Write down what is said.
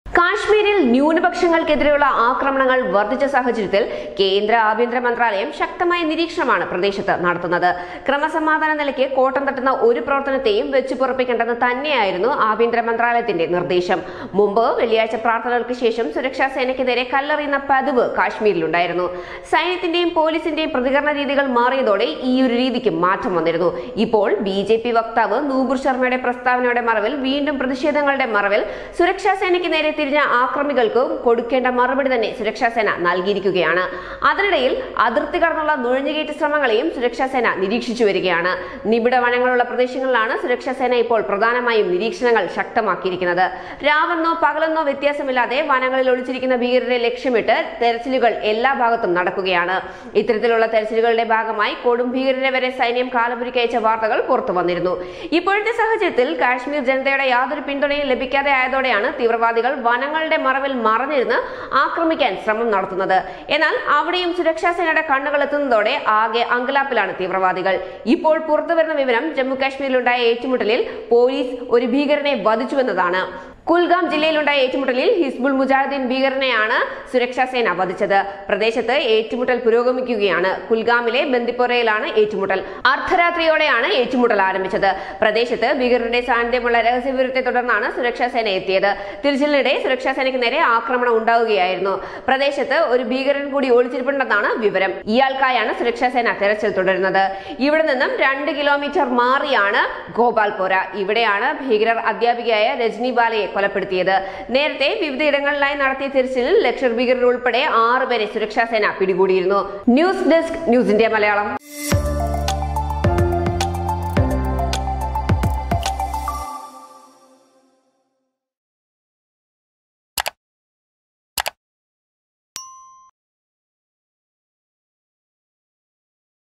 കാശ്മീരിൽ ന്യൂനപക്ഷങ്ങൾക്കെതിരെയുള്ള ആക്രമണങ്ങൾ വർദ്ധിച്ച സാഹചര്യത്തിൽ കേന്ദ്ര ആഭ്യന്തര മന്ത്രാലയം ശക്തമായ നിരീക്ഷണമാണ് പ്രദേശത്ത് നടത്തുന്നത് ക്രമസമാധാന നിലയ്ക്ക് കോട്ടം തട്ടുന്ന ഒരു പ്രവർത്തനത്തെയും വെച്ചു പുറപ്പിക്കേണ്ടെന്ന് തന്നെയായിരുന്നു ആഭ്യന്തര മന്ത്രാലയത്തിന്റെ നിർദ്ദേശം മുമ്പ് വെള്ളിയാഴ്ച പ്രാർത്ഥനകൾക്ക് ശേഷം സുരക്ഷാ സേനയ്ക്ക് നേരെ കല്ലെറിയുന്ന പതിവ് കാശ്മീരിലുണ്ടായിരുന്നു സൈന്യത്തിന്റെയും പോലീസിന്റെയും പ്രതികരണ രീതികൾ മാറിയതോടെ ഈ ഒരു രീതിക്ക് മാറ്റം വന്നിരുന്നു ഇപ്പോൾ ബി ജെ പി വക്താവ് നൂപുർ ശർമ്മയുടെ പ്രസ്താവനയുടെ മറവിൽ വീണ്ടും പ്രതിഷേധങ്ങളുടെ മറവിൽ സുരക്ഷാ സേനയ്ക്ക് നേരെ തിരിഞ്ഞ ആക്രമികൾക്ക് കൊടുക്കേണ്ട മറുപടി തന്നെ സുരക്ഷാ സേന നൽകിയിരിക്കുകയാണ് അതിനിടയിൽ അതിർത്തി കടന്നുള്ള നുഴഞ്ഞുകയറ്റ ശ്രമങ്ങളെയും സുരക്ഷാ സേന നിരീക്ഷിച്ചു വരികയാണ് നിബിഡ വനങ്ങളുള്ള പ്രദേശങ്ങളിലാണ് സുരക്ഷാ സേന ഇപ്പോൾ പ്രധാനമായും നിരീക്ഷണങ്ങൾ ശക്തമാക്കിയിരിക്കുന്നത് രാവെന്നോ പകലെന്നോ വ്യത്യാസമില്ലാതെ വനങ്ങളിൽ ഒളിച്ചിരിക്കുന്ന ഭീകരരെ ലക്ഷ്യമിട്ട് തെരച്ചിലുകൾ എല്ലാ ഭാഗത്തും നടക്കുകയാണ് ഇത്തരത്തിലുള്ള തെരച്ചിലുകളുടെ ഭാഗമായി കൊടും ഭീകരരെ വരെ സൈന്യം കാലപുരിക്കയച്ച വാർത്തകൾ പുറത്തു വന്നിരുന്നു ഇപ്പോഴത്തെ സാഹചര്യത്തിൽ കാശ്മീർ ജനതയുടെ യാതൊരു പിന്തുണയും ലഭിക്കാതെ ആയതോടെയാണ് തീവ്രവാദികൾ വനങ്ങളുടെ മറവിൽ മറഞ്ഞിരുന്ന് ആക്രമിക്കാൻ ശ്രമം നടത്തുന്നത് എന്നാൽ അവിടെയും സുരക്ഷാ സേനയുടെ കണ്ണുകൾ എത്തുന്നതോടെ ആകെ അങ്കലാപ്പിലാണ് തീവ്രവാദികൾ ഇപ്പോൾ പുറത്തുവരുന്ന വിവരം ജമ്മു കാശ്മീരിലുണ്ടായ ഏറ്റുമുട്ടലിൽ പോലീസ് ഒരു ഭീകരനെ വധിച്ചുവെന്നതാണ് കുൽഗാം ജില്ലയിലുണ്ടായ ഏറ്റുമുട്ടലിൽ ഹിസ്ബുൾ മുജാഹിദ്ദീൻ ഭീകരനെയാണ് സുരക്ഷാ സേന വധിച്ചത് പ്രദേശത്ത് ഏറ്റുമുട്ടൽ പുരോഗമിക്കുകയാണ് കുൽഗാമിലെ ബന്ദിപ്പോറയിലാണ് ഏറ്റുമുട്ടൽ അർദ്ധരാത്രിയോടെയാണ് ഏറ്റുമുട്ടൽ ആരംഭിച്ചത് പ്രദേശത്ത് ഭീകരരുടെ സാന്നിധ്യമുള്ള രഹസ്യവിവരത്തെ തുടർന്നാണ് സുരക്ഷാ സേന എത്തിയത് തിരിച്ചിലിനിടെ സുരക്ഷാ സേനയ്ക്ക് നേരെ ആക്രമണം ഉണ്ടാവുകയായിരുന്നു പ്രദേശത്ത് ഒരു ഭീകരൻ കൂടി ഒളിച്ചിരിപ്പുണ്ടെന്നാണ് വിവരം ഇയാൾക്കായാണ് സുരക്ഷാ സേന തെരച്ചിൽ തുടരുന്നത് ഇവിടെ നിന്നും രണ്ട് കിലോമീറ്റർ മാറിയാണ് ഗോപാൽപോര ഇവിടെയാണ് ഭീകരർ അധ്യാപികയായ രജനി ബാലയെ കൊലപ്പെടുത്തിയത് നേരത്തെ വിവിധയിടങ്ങളിലായി നടത്തിയ തിരച്ചിലിൽ ലക്ഷർ ഭീകരർ ഉൾപ്പെടെ ആറുപേരെ സുരക്ഷാ സേന പിടികൂടിയിരുന്നു news desk news India Malayalam